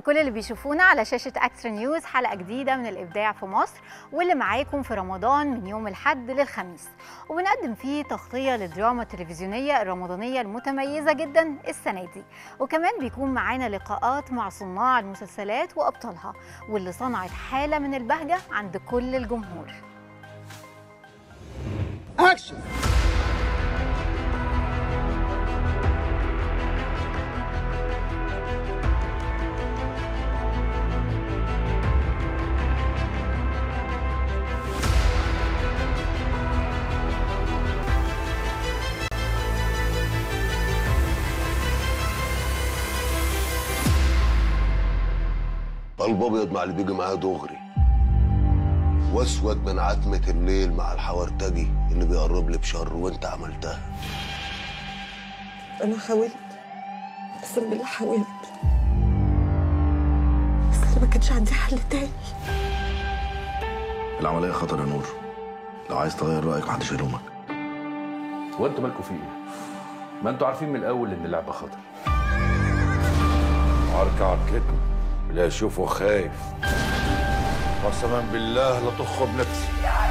بكل اللي بيشوفونا على شاشة أكسترا نيوز حلقة جديدة من الإبداع في مصر واللي معاكم في رمضان من يوم الحد للخميس وبنقدم فيه تغطية للدراما التلفزيونية الرمضانية المتميزة جدا السنة دي وكمان بيكون معانا لقاءات مع صناع المسلسلات وأبطالها واللي صنعت حالة من البهجة عند كل الجمهور اكشن قلب ابيض مع اللي بيجي معاه دغري واسود من عتمة الليل مع الحورتجي اللي بيقرب لي بشر وانت عملتها أنا حاولت أقسم بالله حاولت بس أنا ما كانش عندي حل تاني العملية خطر يا نور لو عايز تغير رأيك محدش يلومك هو انتوا مالكوا في ايه؟ ما انتوا عارفين من الاول ان اللعبه خطر عركة عركتنا لا اشوفه خايف قسما بالله لا تخب نفسي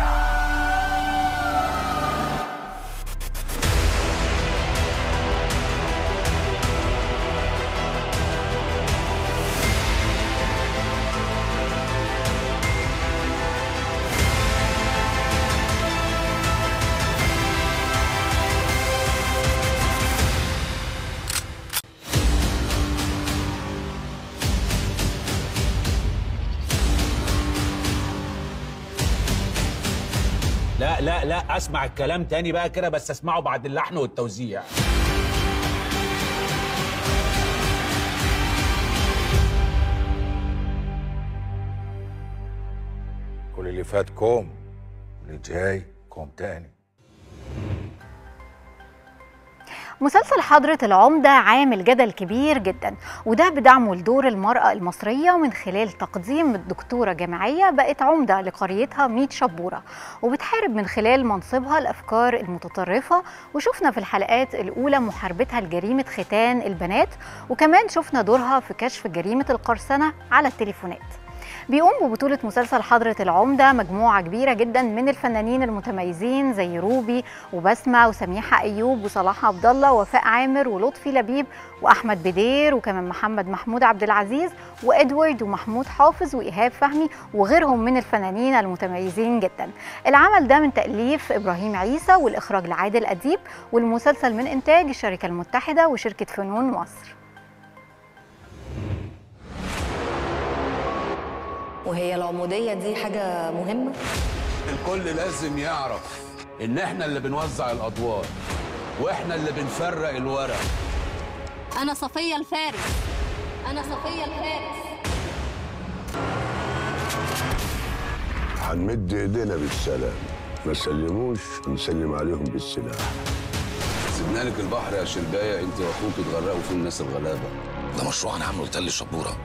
لا لا لا اسمع الكلام تاني بقى كده بس اسمعه بعد اللحن والتوزيع كل اللي فات كوم اللي جاي كوم تاني مسلسل حضرة العمدة عامل جدل كبير جدا وده بدعمه لدور المرأة المصرية من خلال تقديم الدكتورة جامعية بقت عمدة لقريتها ميت شبورة وبتحارب من خلال منصبها الأفكار المتطرفة وشفنا في الحلقات الأولى محاربتها لجريمة ختان البنات وكمان شفنا دورها في كشف جريمة القرصنة على التليفونات بيقوم ببطولة مسلسل حضرة العمدة مجموعة كبيرة جدا من الفنانين المتميزين زي روبي وبسمة وسميحة أيوب وصلاح عبد الله ووفاء عامر ولطفي لبيب وأحمد بدير وكمان محمد محمود عبد العزيز وإدوارد ومحمود حافظ وإيهاب فهمي وغيرهم من الفنانين المتميزين جدا العمل ده من تأليف إبراهيم عيسى والإخراج لعادل أديب والمسلسل من إنتاج الشركة المتحدة وشركة فنون مصر وهي العمودية دي حاجة مهمة الكل لازم يعرف ان احنا اللي بنوزع الادوار واحنا اللي بنفرق الورق أنا صفية الفارس أنا صفية الفارس هنمد ايدينا بالسلام ما سلموش نسلم عليهم بالسلاح سيبنا لك البحر يا شربايه انت واخوك تغرقوا فيه الناس الغلابه ده مشروع انا عامله لتل الشبورة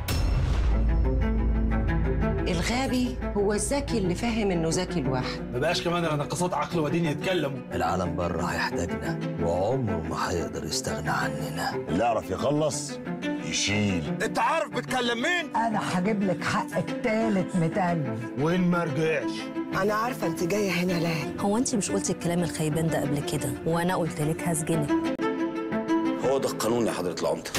الغبي هو الذكي اللي فاهم إنه ذكي لوحده ما بقاش كمان ناقصات عقل ودين يتكلموا العالم بره هيحتاجنا وعمره ما هيقدر يستغنى عننا اللي يعرف يخلص يشيل انت عارف بتكلم مين؟ أنا هجيب لك حقك تالت متاني وين ما رجعش أنا عارفة أنت جاية هنا ليه هو أنت مش قلتي الكلام الخيبان ده قبل كده وأنا قلت لك هسجنك هو ده القانون يا حضرة العمدة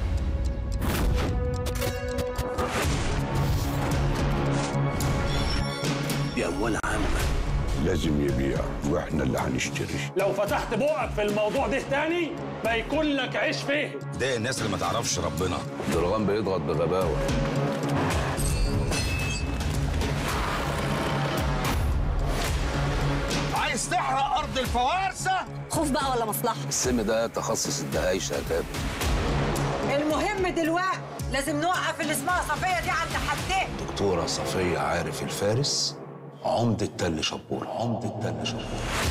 دي أموال عامة لازم يبيع واحنا اللي هنشتري لو فتحت بقك في الموضوع ده تاني بيكون لك عيش فيه ده الناس اللي ما تعرفش ربنا درغام بيضغط بغباوه عايز تحرق ارض الفوارسة؟ خوف بقى ولا مصلحة السم ده تخصص الدهايشه يا كابتن المهم دلوقتي لازم نوقف اللي اسمها صفية دي عند حدها دكتوره صفيه عارف الفارس عمده تل شبور عمده تل شبور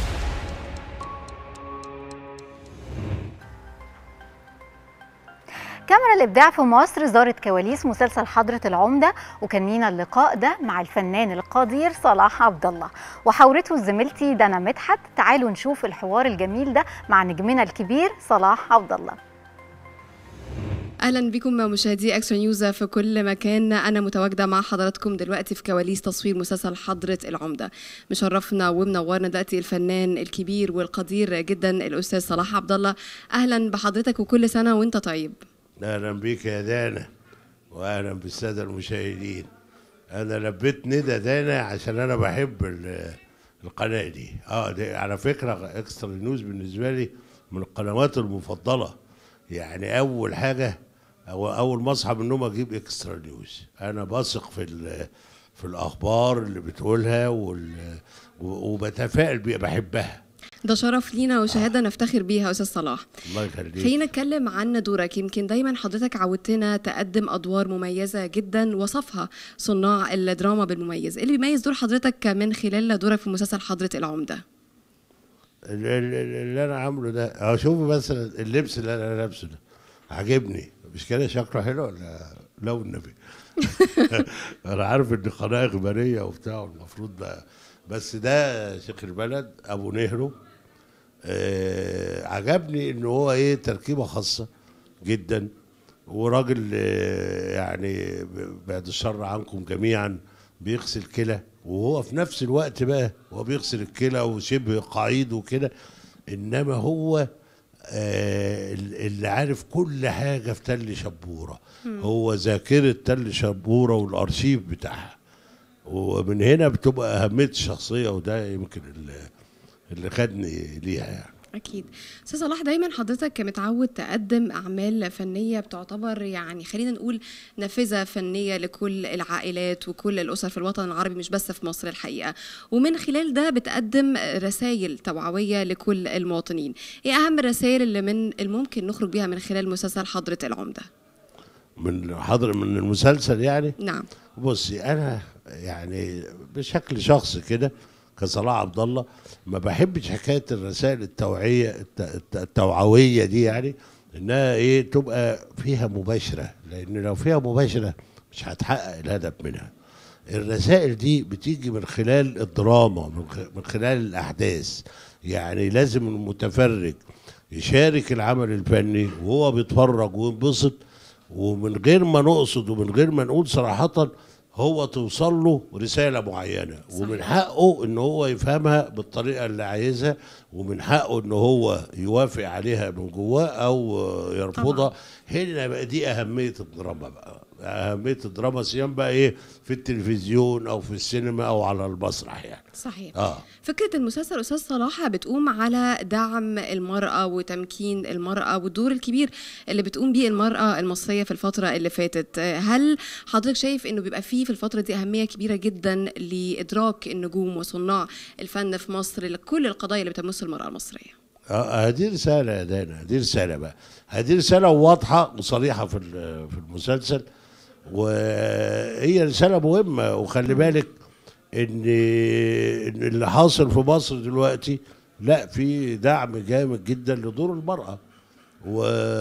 كاميرا الإبداع في مصر زارت كواليس مسلسل حضرة العمدة وكان لينا اللقاء ده مع الفنان القدير صلاح عبد الله وحاورته زميلتي دنا مدحت تعالوا نشوف الحوار الجميل ده مع نجمنا الكبير صلاح عبد الله اهلا بكم مشاهدي اكسترا نيوز في كل مكان انا متواجده مع حضراتكم دلوقتي في كواليس تصوير مسلسل حضره العمده مشرفنا ومنورنا دلوقتي الفنان الكبير والقدير جدا الاستاذ صلاح عبد الله اهلا بحضرتك وكل سنه وانت طيب اهلا بيك يا دانا واهلا بالساده المشاهدين انا لبيت ندى دانا عشان انا بحب ال- القناه دي اه دي على فكره اكسترا نيوز بالنسبه لي من القنوات المفضله يعني اول حاجه أو اول ما اصحى من النوم اجيب اكسترا نيوز انا بثق في ال- في الاخبار اللي بتقولها وال و- وبتفائل بيها بحبها ده شرف لينا وشهاده نفتخر بيها يا استاذ صلاح الله يخليك خلينا نتكلم عن دورك يمكن دايما حضرتك عودتنا تقدم ادوار مميزه جدا وصفها صناع الدراما بالمميز اللي بيميز دور حضرتك من خلال دورك في مسلسل حضره العمده ال- ال- اللي انا عامله ده اه شوفوا بس اللبس اللي انا لابسه ده عاجبني مش كده شكله حلو ولا لا والنبي انا عارف ان قناه اخباريه وبتاع المفروض بقى بس ده شيخ البلد ابو نهرو آه عجبني ان هو ايه تركيبه خاصه جدا وراجل آه يعني ب- بعد الشر عنكم جميعا بيغسل كلى وهو في نفس الوقت بقى هو بيغسل الكلى وشبه قعيد وكده انما هو آه اللي عارف كل حاجه في تل شبوره مم. هو ذاكره تل شبوره والارشيف بتاعها ومن هنا بتبقى اهميه الشخصيه وده يمكن اللي, اللي خدني ليها يعني اكيد استاذ صلاح دايما حضرتك متعود تقدم اعمال فنيه بتعتبر يعني خلينا نقول نافذه فنيه لكل العائلات وكل الاسر في الوطن العربي مش بس في مصر الحقيقه ومن خلال ده بتقدم رسائل توعويه لكل المواطنين ايه اهم الرسائل اللي من الممكن نخرج بيها من خلال مسلسل حضره العمده من حضر من المسلسل يعني نعم بصي انا يعني بشكل شخصي كده كصلاح عبد الله ما بحبش حكايه الرسائل التوعيه الت- الت- التوعويه دي يعني انها ايه تبقى فيها مباشره لان لو فيها مباشره مش هتحقق الهدف منها الرسائل دي بتيجي من خلال الدراما من خ- من خلال الاحداث يعني لازم المتفرج يشارك العمل الفني وهو بيتفرج وينبسط ومن غير ما نقصد ومن غير ما نقول صراحة هو توصل له رسالة معينة ومن حقه ان هو يفهمها بالطريقة اللي عايزها ومن حقه ان هو يوافق عليها من جواه او يرفضها هنا بقى دي اهمية الدراما بقى اهمية الدراما سيان بقى ايه في التلفزيون او في السينما او على المسرح يعني صحيح اه فكرة المسلسل أستاذ صلاح بتقوم على دعم المرأة وتمكين المرأة والدور الكبير اللي بتقوم بيه المرأة المصرية في الفترة اللي فاتت هل حضرتك شايف أنه بيبقى فيه في الفترة دي أهمية كبيرة جدا لإدراك النجوم وصناع الفن في مصر لكل القضايا اللي بتمس المرأة المصرية اه هذه رسالة يا دانا هذه رسالة بقى هذه رسالة واضحة وصريحة في ال- في المسلسل وهي رسالة مهمة وخلي بالك ان إن اللي حاصل في مصر دلوقتي لا في دعم جامد جدا لدور المرأة و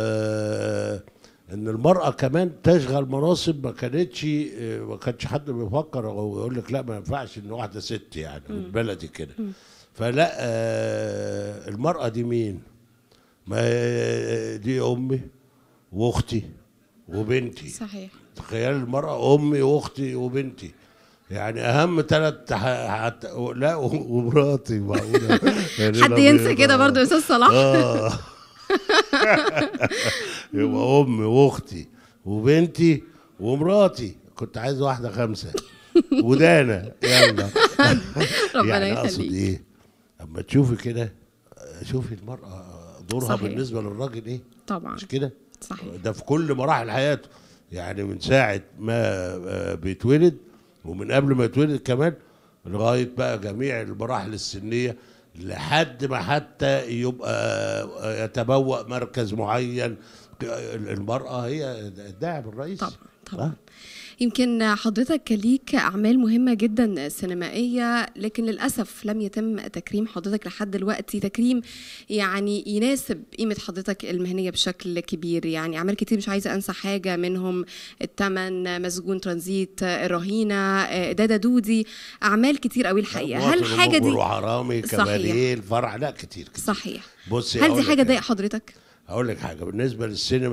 ان المرأة كمان تشغل مناصب ما كانتش ما كانش حد بيفكر او يقول لك لا ما ينفعش ان واحدة ست يعني من بلدي كده فلا آه، المرأة دي مين؟ ما دي أمي وأختي وبنتي صحيح تخيل المرأة أمي وأختي وبنتي يعني أهم ثلاث حت... لا و- ومراتي معقولة يعني حد أنا ينسى بيبقى- كده برضه يا أستاذ صلاح؟ آه يبقى أمي وأختي وبنتي ومراتي كنت عايز واحدة خمسة ودانا يلا ربنا يعني أقصد يخليك. إيه اما تشوفي كده شوفي المرأة دورها صحيح. بالنسبة للراجل ايه طبعا مش كده صحيح ده في كل مراحل حياته يعني من ساعة ما آه، بيتولد ومن قبل ما يتولد كمان لغاية بقى جميع المراحل السنية لحد ما حتى يبقى آه، يتبوأ مركز معين المرأة هي الداعم الرئيسي طبعا طبعا يمكن حضرتك ليك أعمال مهمة جدا سينمائية لكن للأسف لم يتم تكريم حضرتك لحد دلوقتي تكريم يعني يناسب قيمة حضرتك المهنية بشكل كبير يعني أعمال كتير مش عايزة أنسى حاجة منهم التمن مسجون ترانزيت الرهينة دادا دودي أعمال كتير قوي الحقيقة هل مواطن حاجة دي ومجبر وحرامي صحيح. كباريه الفرع لا كتير كتير صحيح بصي هل أقول دي لك حاجة إيه. ضايق حضرتك؟ هقول لك حاجه بالنسبه للسينما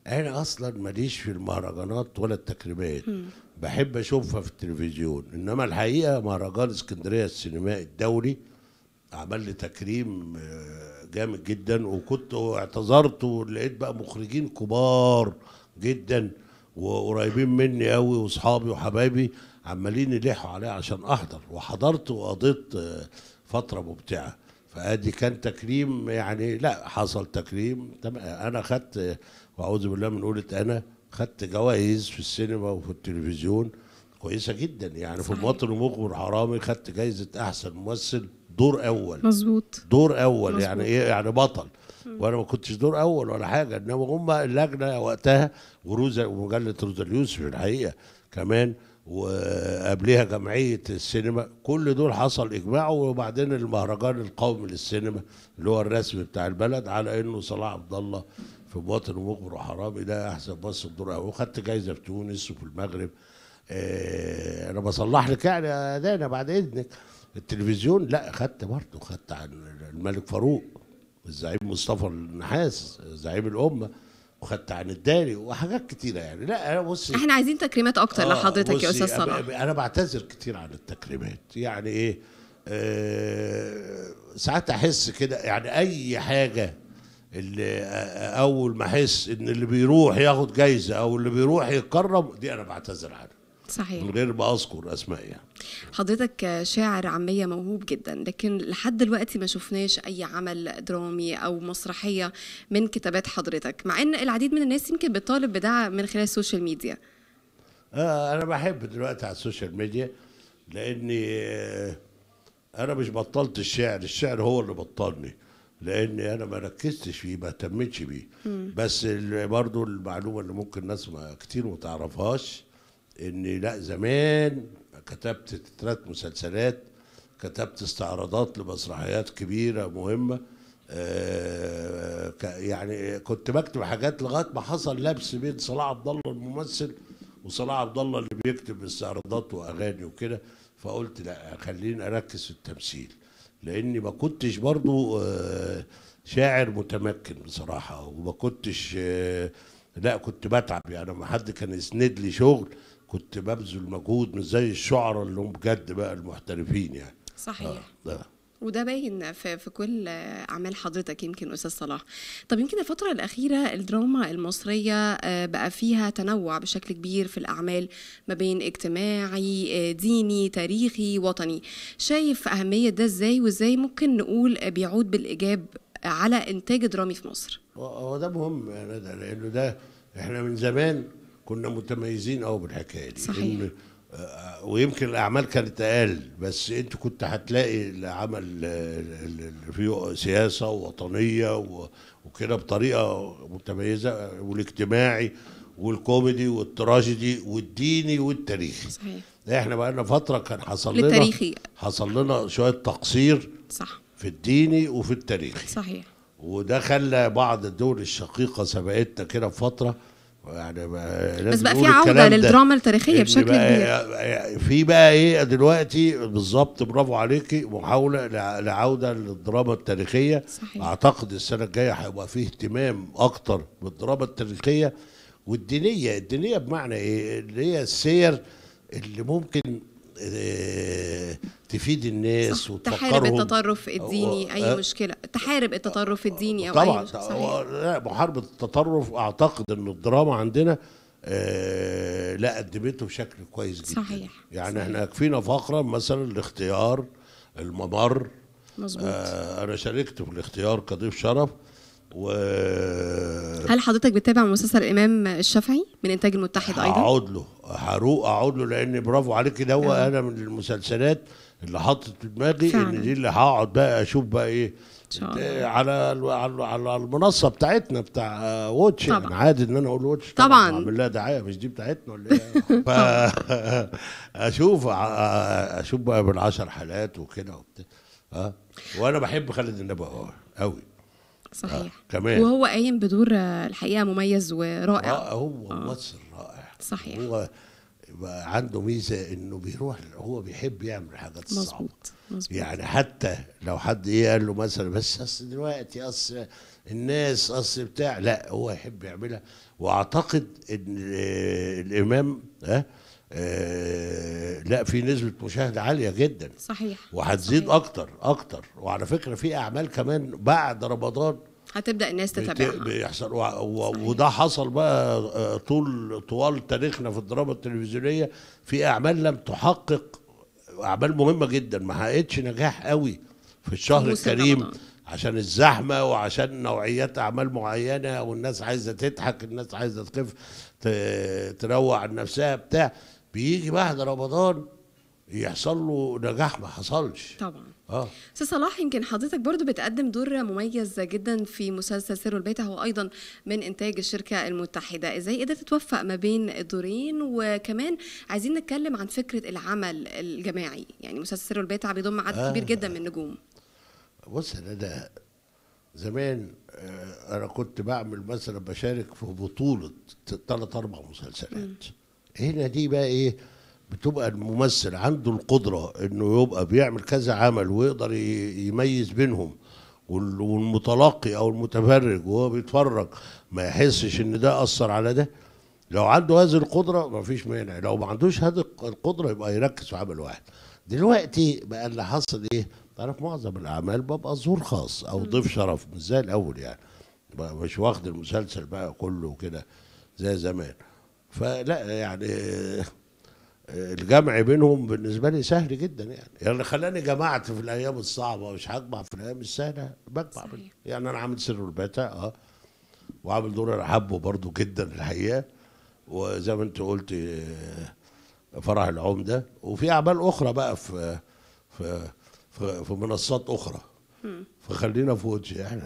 انا اصلا ماليش في المهرجانات ولا التكريمات مم. بحب اشوفها في التلفزيون انما الحقيقه مهرجان اسكندريه السينمائي الدولي عمل لي تكريم آه، جامد جدا وكنت اعتذرت ولقيت بقى مخرجين كبار جدا وقريبين مني قوي واصحابي وحبايبي عمالين يلحوا عليا عشان احضر وحضرت وقضيت آه، فتره ممتعه فادي كان تكريم يعني لا حصل تكريم تمام انا خدت آه، واعوذ بالله من قولة انا خدت جوائز في السينما وفي التلفزيون كويسه جدا يعني في المواطن المخبر حرامي خدت جايزه احسن ممثل دور اول مظبوط دور اول مظبوط. يعني ايه يعني بطل وانا ما كنتش دور اول ولا حاجه انما هم اللجنه وقتها وروزا ومجله روزا اليوسف الحقيقه كمان وقبلها جمعيه السينما كل دول حصل اجماع وبعدين المهرجان القومي للسينما اللي هو الرسمي بتاع البلد على انه صلاح عبد الله في مواطن ومخبر وحرامي ده احسن ممثل دور اول وخدت جايزه في تونس وفي المغرب آه انا بصلح لك يعني يا دانا بعد اذنك التلفزيون لا خدت برضه خدت عن الملك فاروق الزعيم مصطفى النحاس زعيم الامه وخدت عن الداري وحاجات كتيره يعني لا انا بصي احنا عايزين تكريمات اكتر آه، لحضرتك يا بصي، استاذ صلاح أنا- انا بعتذر كتير عن التكريمات يعني ايه آه ساعات احس كده يعني اي حاجه اللي آه، اول ما احس ان اللي بيروح ياخد جايزه او اللي بيروح يتكرم دي انا بعتذر عنها صحيح من غير ما اذكر اسماء يعني حضرتك شاعر عامية موهوب جدا لكن لحد دلوقتي ما شفناش أي عمل درامي أو مسرحية من كتابات حضرتك مع أن العديد من الناس يمكن بتطالب بده من خلال السوشيال ميديا آه انا بحب دلوقتي على السوشيال ميديا لاني آه، انا مش بطلت الشعر الشعر هو اللي بطلني لاني انا ما ركزتش فيه ما اهتمتش بيه مم. بس ال- برضو المعلومه اللي ممكن الناس ما كتير ما تعرفهاش اني لا زمان كتبت تترات مسلسلات كتبت استعراضات لمسرحيات كبيره مهمه آه ك- يعني كنت بكتب حاجات لغايه ما حصل لبس بين صلاح عبد الله الممثل وصلاح عبد الله اللي بيكتب استعراضات واغاني وكده فقلت لا خليني اركز في التمثيل لاني ما كنتش برضو آه، شاعر متمكن بصراحه وما كنتش آه، لا كنت بتعب يعني لما حد كان يسند لي شغل كنت ببذل مجهود مش زي الشعراء اللي هم بجد بقى المحترفين يعني صحيح ده. وده باين في, في كل أعمال حضرتك يمكن أستاذ صلاح طب يمكن الفترة الأخيرة الدراما المصرية آه، بقى فيها تنوع بشكل كبير في الأعمال ما بين اجتماعي آه، ديني تاريخي وطني شايف أهمية ده إزاي وإزاي ممكن نقول آه، بيعود بالإيجاب على إنتاج درامي في مصر هو- هو ده مهم يا ندى لانه ده احنا من زمان كنا متميزين قوي بالحكايه دي صحيح. إن آه، ويمكن الاعمال كانت اقل بس انت كنت هتلاقي العمل آه، اللي فيه سياسه ووطنيه و- وكده بطريقه متميزه والاجتماعي والكوميدي والتراجيدي والديني والتاريخي صحيح احنا بقى لنا فتره كان حصل لنا للتاريخي. حصل لنا شويه تقصير صح في الديني وفي التاريخي صحيح وده خلى بعض الدول الشقيقه سبقتنا كده بفتره يعني ما- بس لازم بقى في نقول عودة الكلام ده. للدراما التاريخية إن بشكل بقى- في بقى ايه دلوقتي بالظبط برافو عليكي محاوله لع- لعوده للدراما التاريخيه صحيح. اعتقد السنه الجايه هيبقى فيه اهتمام اكتر بالدراما التاريخيه والدينيه الدينيه بمعنى ايه اللي هي السير اللي ممكن آه، تفيد الناس تحارب وتفكرهم التطرف الديني آه، أي مشكلة تحارب التطرف الديني أو طبعا أي مشكلة هو- صحيح لا محاربه التطرف اعتقد ان الدراما عندنا آه لا قدمته بشكل كويس جدا صحيح يعني صحيح. احنا يكفينا فقره مثلا الاختيار الممر مظبوط آه انا شاركت في الاختيار كضيف شرف و هل حضرتك بتتابع مسلسل الإمام الشافعي من إنتاج المتحد أيضا؟ اقعد له هروق اقعد له لان برافو عليك ده هو انا من المسلسلات اللي حاطط في دماغي فعلا. ان دي اللي هقعد بقى اشوف بقى ايه شاء آه، على ال- على على المنصه بتاعتنا بتاع آه، واتش طبعا. يعني عادي ان انا اقول واتش طبعا. اعمل لها دعايه مش دي بتاعتنا ولا ايه ف اشوف ع- اشوف بقى بالعشر حلقات وكده وبتاع اه وانا بحب خالد النبوي قوي صحيح كمان وهو قايم بدور آه، الحقيقة مميز ورائع آه هو ممثل رائع صحيح هو بقى عنده ميزه انه بيروح هو بيحب يعمل الحاجات الصعبه مظبوط مظبوط يعني حتى لو حد ايه قال له مثلا بس اصل دلوقتي اصل الناس اصل بتاع لا هو يحب يعملها واعتقد ان آه، الامام ها آه، لا في نسبه مشاهده عاليه جدا صحيح وهتزيد اكتر اكتر وعلى فكره في اعمال كمان بعد رمضان هتبدا الناس بت- تتابعها بيحصل و- و- وده حصل بقى آه، طول طوال تاريخنا في الدراما التلفزيونيه في اعمال لم تحقق اعمال مهمه جدا ما حققتش نجاح قوي في الشهر موسم الكريم رمضان. عشان الزحمه وعشان نوعيات اعمال معينه والناس عايزه تضحك الناس عايزه تخف ت- تروع عن نفسها بتاع بيجي بعد رمضان يحصل له نجاح ما حصلش طبعا اه استاذ صلاح يمكن حضرتك برضو بتقدم دور مميز جدا في مسلسل سر البيت هو ايضا من انتاج الشركه المتحده ازاي قدرت توفق ما بين الدورين وكمان عايزين نتكلم عن فكره العمل الجماعي يعني مسلسل سر البيت بيضم عدد آه. كبير جدا من النجوم بص انا ده زمان آه، انا كنت بعمل مثلا بشارك في بطوله ثلاث اربع مسلسلات هنا دي بقى ايه بتبقى الممثل عنده القدره انه يبقى بيعمل كذا عمل ويقدر ي- يميز بينهم وال- والمتلقي او المتفرج وهو بيتفرج ما يحسش ان ده اثر على ده لو عنده هذه القدره ما فيش مانع لو ما عندوش هذه القدره يبقى يركز في عمل واحد دلوقتي بقى اللي حصل ايه تعرف معظم الاعمال ببقى ظهور خاص او ضيف شرف مش زي الاول يعني بقى مش واخد المسلسل بقى كله كده زي زمان فلا يعني آه، الجمع بينهم بالنسبه لي سهل جدا يعني يعني اللي خلاني جمعت في الايام الصعبه مش هجمع في الايام السهله بجمع بين- يعني انا عامل سر البتا اه وعامل دور انا حابه برضو جدا الحقيقه وزي ما انت قلت آه، فرح العمده وفي اعمال اخرى بقى في في في, في منصات اخرى فخلينا في وجه يعني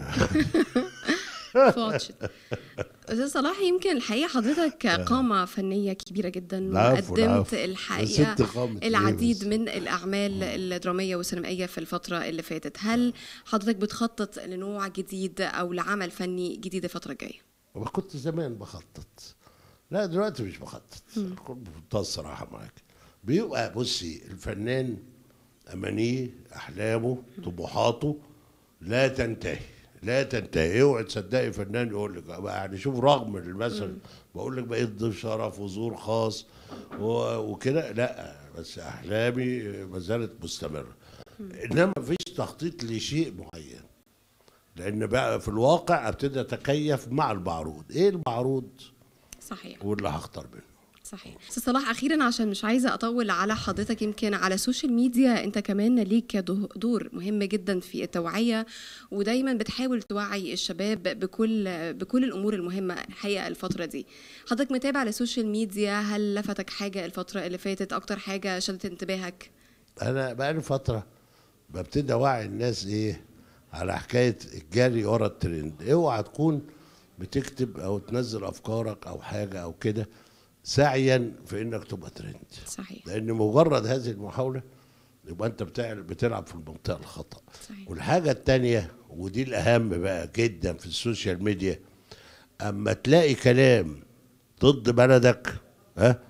فواتش استاذ صلاح يمكن الحقيقه حضرتك قامه فنيه كبيره جدا العفو، وقدمت العفو. الحقيقه ست قامة إيه العديد بس؟ من الاعمال الدراميه والسينمائيه في الفتره اللي فاتت هل حضرتك بتخطط لنوع جديد او لعمل فني جديد الفتره الجايه ما كنت زمان بخطط لا دلوقتي مش بخطط كنت بمنتهى الصراحه معاك بيبقى بصي الفنان امانيه احلامه طموحاته لا تنتهي لا تنتهي اوعي تصدقي فنان يقول لك يعني شوف رغم المثل بقول لك بقيت ضيف شرف وزور خاص و- وكده لا بس احلامي ما زالت مستمره انما مفيش تخطيط لشيء معين لان بقى في الواقع ابتدي اتكيف مع المعروض ايه المعروض صحيح واللي هختار منه صحيح استاذ صلاح اخيرا عشان مش عايزه اطول على حضرتك يمكن على السوشيال ميديا انت كمان ليك دو- دور مهم جدا في التوعيه ودايما بتحاول توعي الشباب بكل بكل الامور المهمه الحقيقه الفتره دي حضرتك متابع على السوشيال ميديا هل لفتك حاجه الفتره اللي فاتت اكتر حاجه شدت انتباهك انا بقالي فتره ببتدي اوعي الناس ايه على حكايه الجري ورا الترند اوعى تكون بتكتب او تنزل افكارك او حاجه او كده سعيا في انك تبقى ترند صحيح لان مجرد هذه المحاوله يبقى انت بتاع- بتلعب في المنطقه الخطا صحيح. والحاجه التانية ودي الاهم بقى جدا في السوشيال ميديا اما تلاقي كلام ضد بلدك ها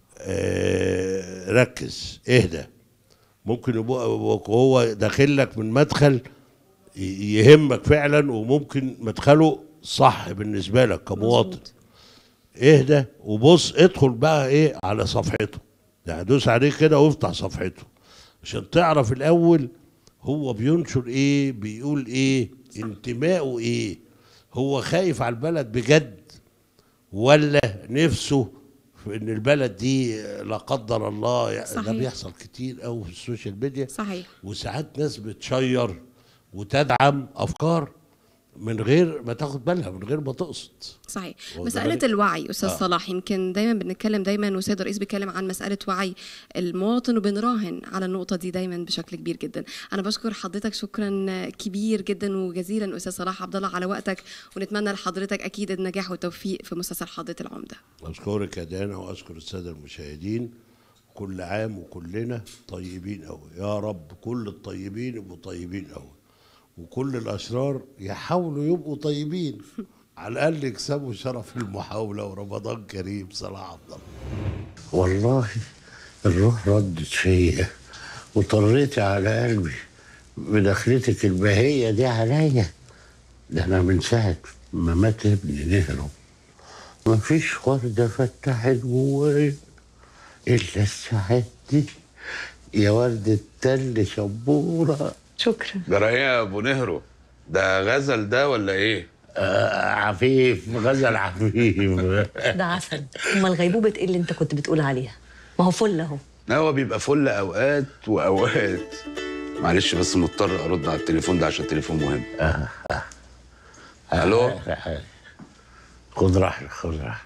آه ركز اهدى ممكن يبقى هو داخل لك من مدخل ي- يهمك فعلا وممكن مدخله صح بالنسبه لك كمواطن اهدى وبص ادخل بقى ايه على صفحته يعني دوس عليه كده وافتح صفحته عشان تعرف الاول هو بينشر ايه بيقول ايه انتمائه ايه هو خايف على البلد بجد ولا نفسه في ان البلد دي لا قدر الله يعني ده صحيح. بيحصل كتير قوي في السوشيال ميديا صحيح وساعات ناس بتشير وتدعم افكار من غير ما تاخد بالها من غير ما تقصد صحيح واخد مسألة بالك؟ الوعي أستاذ آه. آه. صلاح يمكن دايما بنتكلم دايما والسيد الرئيس بيتكلم عن مسألة وعي المواطن وبنراهن على النقطة دي دايما بشكل كبير جدا أنا بشكر حضرتك شكرا كبير جدا وجزيلا أستاذ صلاح عبد الله على وقتك ونتمنى لحضرتك أكيد النجاح والتوفيق في مسلسل حضرة العمدة أشكرك يا دانا وأشكر السادة المشاهدين كل عام وكلنا طيبين أوي يا رب كل الطيبين يبقوا طيبين أوي وكل الأشرار يحاولوا يبقوا طيبين على الأقل يكسبوا شرف المحاولة ورمضان كريم صلاح عبد الله والله الروح ردت فيا وطريتي على قلبي بدخلتك البهية دي عليا ده أنا من ساعة ما مات ابني نهرب مفيش وردة فتحت جوايا إلا الساعات دي يا وردة تل شبورة شكرا ده ايه يا ابو نهرو ده غزل ده ولا ايه آه عفيف غزل عفيف ده عسل امال غيبوبه ايه اللي انت كنت بتقول عليها ما هو فل اهو لا هو بيبقى فل اوقات واوقات معلش بس مضطر ارد على التليفون ده عشان التليفون مهم آه آه. الو خد راحتك خد راحتك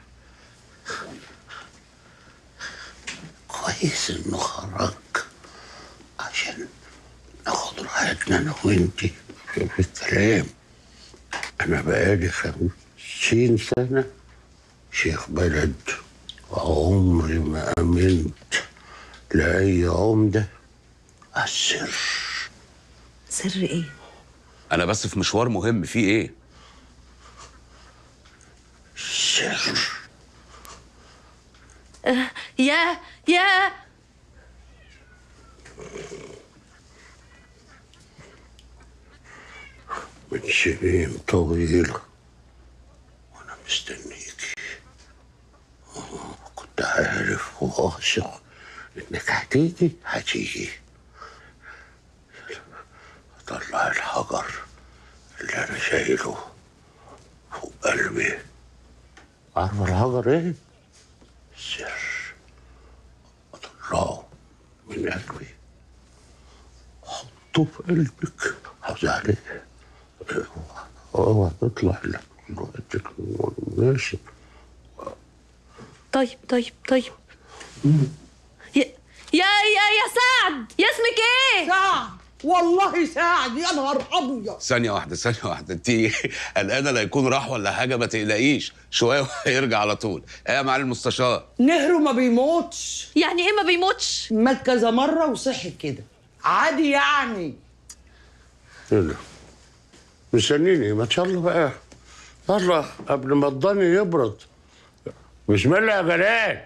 كويس انه خرج عشان ناخد راحتنا انا وانتي في في الكلام انا بقالي خمسين سنة شيخ بلد وعمري ما امنت لأي عمدة السر سر ايه انا بس في مشوار مهم فيه ايه سر آه يا يا من سنين طويلة وأنا مستنيكي آه، كنت عارف وواثق إنك هتيجي هتيجي أطلع الحجر اللي أنا شايله فوق قلبي عارف الحجر إيه؟ سر أطلعه من قلبي حطه في قلبك حافظ عليه اوعى تطلع لك وقتك مناسب طيب طيب طيب يا يا يا يا سعد يا اسمك ايه سعد والله سعد يا نهار ابيض ثانية واحدة ثانية واحدة انت قلقانة لا يكون راح ولا حاجة ما تقلقيش شوية وهيرجع على طول ايه يا معالي المستشار نهره ما بيموتش يعني ايه ما بيموتش مات كذا مره وصحي كده عادي يعني ايه ده؟ مستنيني ما شاء الله بقى يلا قبل ما الضني يبرد بسم الله يا جلال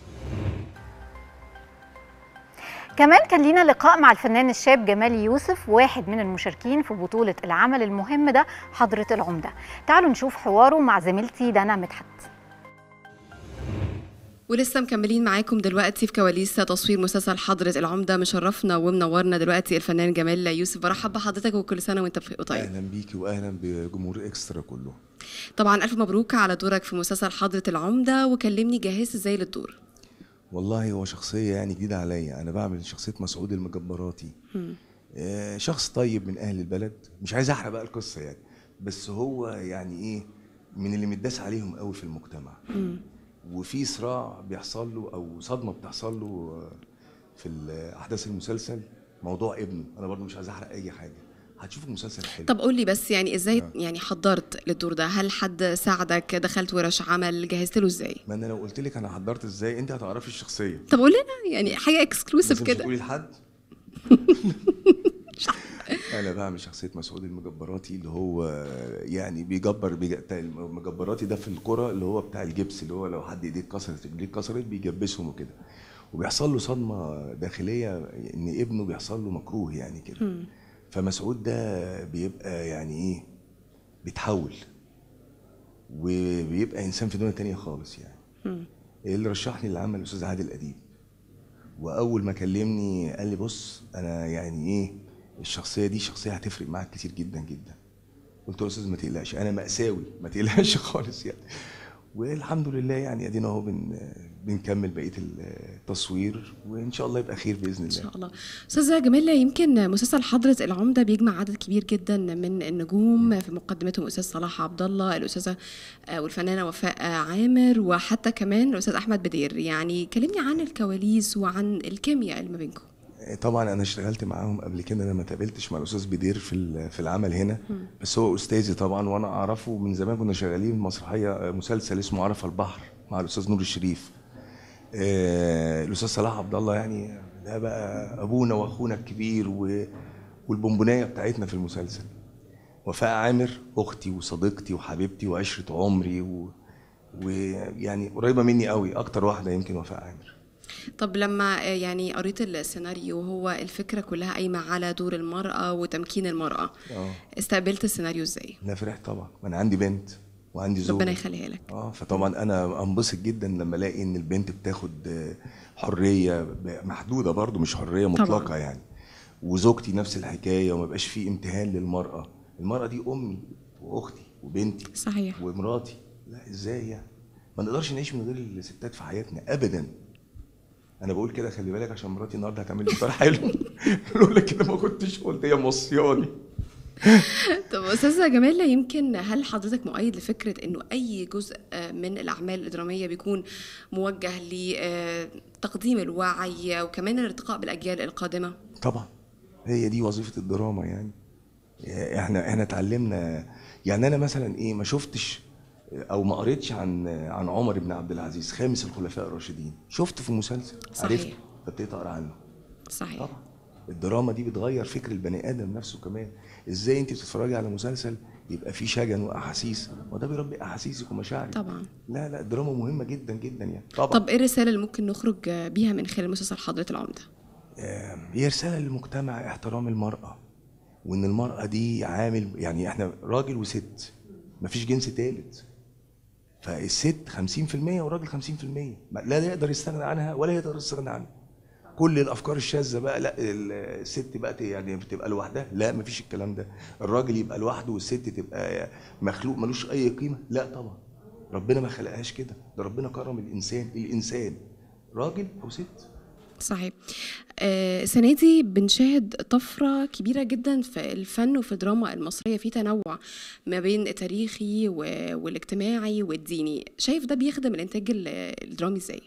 كمان كان لينا لقاء مع الفنان الشاب جمال يوسف واحد من المشاركين في بطولة العمل المهم ده حضرة العمدة تعالوا نشوف حواره مع زميلتي دانا مدحت ولسه مكملين معاكم دلوقتي في كواليس تصوير مسلسل حضرة العمدة مشرفنا ومنورنا دلوقتي الفنان جمال يوسف برحب بحضرتك وكل سنة وانت بخير طيب اهلا بيكي واهلا بجمهور اكسترا كله طبعا ألف مبروك على دورك في مسلسل حضرة العمدة وكلمني جهزت ازاي للدور والله هو شخصيه يعني جديده عليا انا بعمل شخصيه مسعود المجبراتي آه، شخص طيب من اهل البلد مش عايز احرق بقى القصه يعني بس هو يعني ايه من اللي متداس عليهم قوي في المجتمع وفي صراع بيحصل له او صدمه بتحصل له آه، في ال- احداث المسلسل موضوع ابنه انا برضو مش عايز احرق اي حاجه هتشوفوا المسلسل حلو طب قول لي بس يعني ازاي يعني حضرت للدور ده هل حد ساعدك دخلت ورش عمل جهزت له ازاي ما انا لو قلت لك انا حضرت ازاي انت هتعرفي الشخصيه طب قول لنا يعني حاجة بس اكسكلوسيف مش كده هتقولي لحد انا بعمل شخصيه مسعود المجبراتي اللي هو يعني بيجبر بيج- بتاع المجبراتي ده في الكرة اللي هو بتاع الجبس اللي هو لو حد ايديه اتكسرت رجليه اتكسرت بيجبسهم وكده وبيحصل له صدمه داخليه ان ابنه بيحصل له مكروه يعني كده فمسعود ده بيبقى يعني ايه بيتحول وبيبقى انسان في دنيا تانية خالص يعني اللي رشحني للعمل الاستاذ عادل اديب واول ما كلمني قال لي بص انا يعني ايه الشخصيه دي شخصيه هتفرق معاك كتير جدا جدا قلت له يا استاذ ما تقلقش انا مأساوي ما تقلقش خالص يعني والحمد لله يعني ادينا اهو بن بنكمل بقيه التصوير وان شاء الله يبقى خير باذن الله ان شاء الله استاذه جميله يمكن مسلسل حضره العمده بيجمع عدد كبير جدا من النجوم في مقدمتهم الاستاذ صلاح عبد الله الاستاذه آه، والفنانه وفاء آه، عامر وحتى كمان الاستاذ احمد بدير يعني كلمني عن الكواليس وعن الكيمياء اللي ما بينكم طبعا انا اشتغلت معاهم قبل كده انا ما تقابلتش مع الاستاذ بدير في ال- في العمل هنا بس هو استاذي طبعا وانا اعرفه من زمان كنا شغالين مسرحيه مسلسل اسمه عرف البحر مع الاستاذ نور الشريف آه، الاستاذ صلاح عبد الله يعني ده بقى ابونا واخونا الكبير و- والبونبونايه بتاعتنا في المسلسل وفاء عامر اختي وصديقتي وحبيبتي وعشره عمري و- ويعني قريبه مني قوي اكتر واحده يمكن وفاء عامر طب لما آه، يعني قريت السيناريو هو الفكره كلها قايمه على دور المراه وتمكين المراه اه استقبلت السيناريو ازاي انا فرحت طبعا ما انا عندي بنت وعندي زوج ربنا يخليها لك اه فطبعا انا انبسط جدا لما الاقي ان البنت بتاخد آه، حريه ب- محدوده برضو مش حريه طبعاً. مطلقه يعني وزوجتي نفس الحكايه وما بقاش فيه امتهان للمراه المراه دي امي واختي وبنتي صحيح ومراتي لا ازاي يعني ما نقدرش نعيش من غير الستات في حياتنا ابدا انا بقول كده خلي بالك عشان مراتي النهارده هتعمل لي فطار حلو لولا كده ما كنتش قلت هي موصياني طب استاذه جمال يمكن هل حضرتك مؤيد لفكره انه اي جزء آه، من الاعمال الدراميه بيكون موجه لتقديم الوعي وكمان الارتقاء بالاجيال القادمه طبعا هي دي وظيفه الدراما يعني احنا احنا اتعلمنا يعني انا مثلا ايه ما شفتش او ما قريتش عن عن عمر بن عبد العزيز خامس الخلفاء الراشدين شفته في مسلسل صحيح. عرفت فابتديت اقرا عنه صحيح طبعا الدراما دي بتغير فكر البني ادم نفسه كمان ازاي انت بتتفرجي على مسلسل يبقى فيه شجن واحاسيس وده بيربي احاسيسك ومشاعرك طبعا لا لا الدراما مهمه جدا جدا يعني طبعا طب ايه الرساله اللي ممكن نخرج آه، بيها من خلال مسلسل حضره العمده آه، هي رساله للمجتمع احترام المراه وان المراه دي عامل يعني احنا راجل وست مفيش جنس ثالث فالست 50% والراجل 50% ما- لا يقدر يستغنى عنها ولا يقدر يستغنى عنها كل الافكار الشاذه بقى لا ال- الست بقى ت- يعني بتبقى لوحدها لا مفيش الكلام ده الراجل يبقى لوحده والست تبقى مخلوق ملوش اي قيمه لا طبعا ربنا ما خلقهاش كده ده ربنا كرم الانسان الانسان راجل او ست صحيح آه، السنة دي بنشاهد طفرة كبيرة جدا في الفن وفي الدراما المصرية في تنوع ما بين التاريخي و- والاجتماعي والديني شايف ده بيخدم الإنتاج ال- الدرامي إزاي؟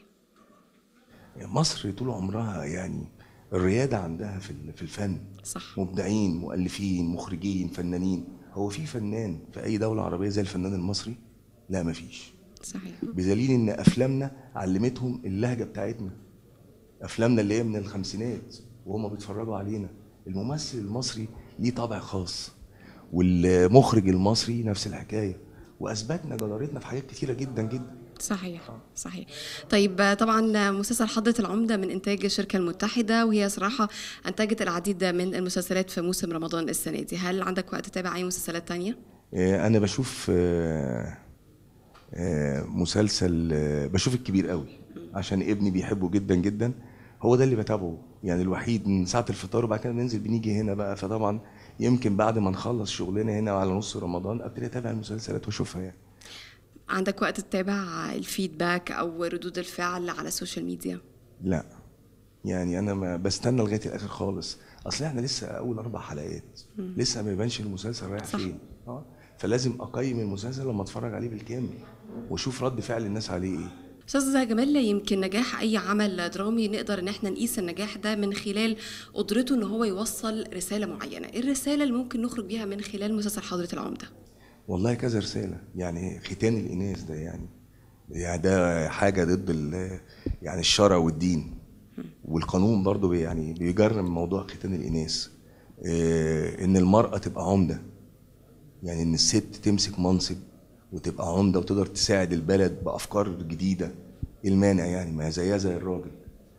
مصر طول عمرها يعني الريادة عندها في ال- في الفن صح مبدعين مؤلفين مخرجين فنانين هو في فنان في أي دولة عربية زي الفنان المصري؟ لا مفيش صحيح بدليل إن أفلامنا علمتهم اللهجة بتاعتنا أفلامنا اللي هي من الخمسينات وهم بيتفرجوا علينا الممثل المصري ليه طابع خاص والمخرج المصري نفس الحكاية وأثبتنا جدارتنا في حاجات كتيرة جدا جدا صحيح صحيح طيب آه، طبعا مسلسل حضرة العمدة من إنتاج الشركة المتحدة وهي صراحة أنتجت العديد من المسلسلات في موسم رمضان السنة دي هل عندك وقت تتابع أي مسلسلات تانية؟ آه، انا بشوف آه، آه، مسلسل آه، بشوف الكبير قوي عشان ابني بيحبه جدا جدا هو ده اللي بتابعه يعني الوحيد من ساعه الفطار وبعد كده ننزل بنيجي هنا بقى فطبعا يمكن بعد ما نخلص شغلنا هنا على نص رمضان ابتدي اتابع المسلسلات واشوفها يعني عندك وقت تتابع الفيدباك أو ردود الفعل على السوشيال ميديا؟ لا يعني انا ما بستنى لغايه الاخر خالص اصل احنا لسه اول اربع حلقات مم. لسه ما يبانش المسلسل رايح صح. فين اه فلازم اقيم المسلسل لما اتفرج عليه بالكامل واشوف رد فعل الناس عليه ايه استاذ جمال يمكن نجاح اي عمل درامي نقدر ان احنا نقيس النجاح ده من خلال قدرته ان هو يوصل رساله معينه ايه الرساله اللي ممكن نخرج بيها من خلال مسلسل حضره العمده والله كذا رسالة يعني ختان الإناث ده يعني يعني ده حاجة ضد ال- يعني الشرع والدين والقانون برضو بي- يعني بيجرم موضوع ختان الإناث إيه، إن المرأة تبقى عمدة يعني إن الست تمسك منصب وتبقى عمدة وتقدر تساعد البلد بأفكار جديدة إيه المانع يعني ما هي زيها زي الراجل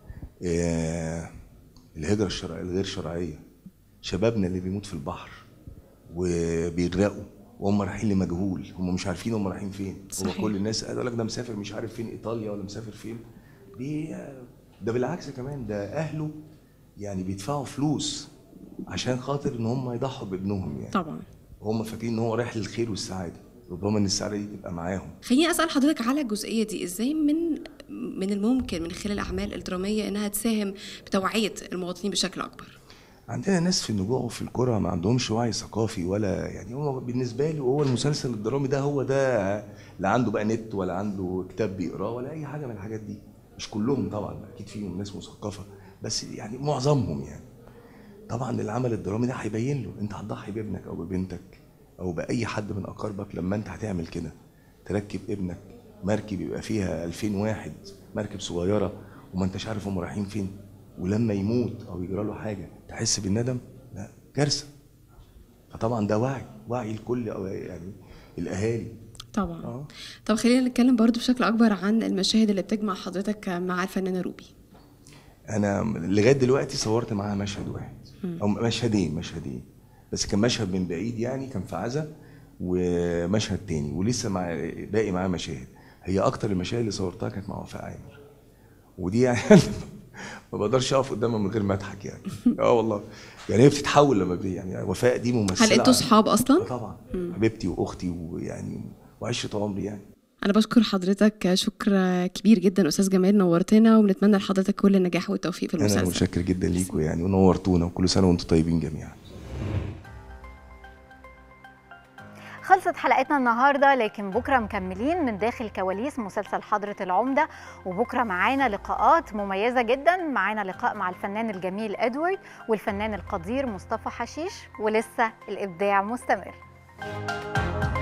إيه، الهجرة الشرعية الغير شرعية شبابنا اللي بيموت في البحر وبيغرقوا وهم رايحين لمجهول هم مش عارفين هم رايحين فين هو صحيح. كل الناس قال لك ده مسافر مش عارف فين ايطاليا ولا مسافر فين دي ده بالعكس كمان ده اهله يعني بيدفعوا فلوس عشان خاطر ان هم يضحوا بابنهم يعني طبعا هم فاكرين ان هو رايح للخير والسعاده ربما ان السعاده دي تبقى معاهم خليني اسال حضرتك على الجزئيه دي ازاي من من الممكن من خلال الاعمال الدراميه انها تساهم بتوعيه المواطنين بشكل اكبر عندنا ناس في النجوع وفي الكرة ما عندهمش وعي ثقافي ولا يعني هو بالنسبة له هو المسلسل الدرامي ده هو ده لا عنده بقى نت ولا عنده كتاب بيقراه ولا أي حاجة من الحاجات دي مش كلهم طبعا أكيد فيهم ناس مثقفة بس يعني معظمهم يعني طبعا العمل الدرامي ده هيبين له أنت هتضحي بابنك أو ببنتك أو بأي حد من أقاربك لما أنت هتعمل كده تركب ابنك مركب يبقى فيها 2000 واحد مركب صغيرة وما انتش عارف هم رايحين فين ولما يموت او يجرى له حاجه تحس بالندم لا كارثه فطبعا ده وعي وعي الكل أو يعني الاهالي طبعا طب خلينا نتكلم برضو بشكل اكبر عن المشاهد اللي بتجمع حضرتك مع الفنانه روبي انا لغايه دلوقتي صورت معاها مشهد واحد او مشهدين مشهدين بس كان مشهد من بعيد يعني كان في عزا ومشهد تاني ولسه مع باقي معاها مشاهد هي اكتر المشاهد اللي صورتها كانت مع وفاء عامر ودي يعني ما بقدرش اقف قدامها من غير ما اضحك يعني اه والله يعني هي بتتحول لما بي يعني وفاء دي ممثله هل انتوا صحاب اصلا؟ آه طبعا حبيبتي واختي ويعني وعشره عمري يعني انا بشكر حضرتك شكر كبير جدا استاذ جمال نورتنا وبنتمنى لحضرتك كل النجاح والتوفيق في انا المسلسل متشكر جدا ليكوا يعني ونورتونا وكل سنه وانتم طيبين جميعا خلصت حلقتنا النهارده لكن بكره مكملين من داخل كواليس مسلسل حضرة العمدة وبكره معانا لقاءات مميزة جدا معانا لقاء مع الفنان الجميل ادوارد والفنان القدير مصطفى حشيش ولسه الابداع مستمر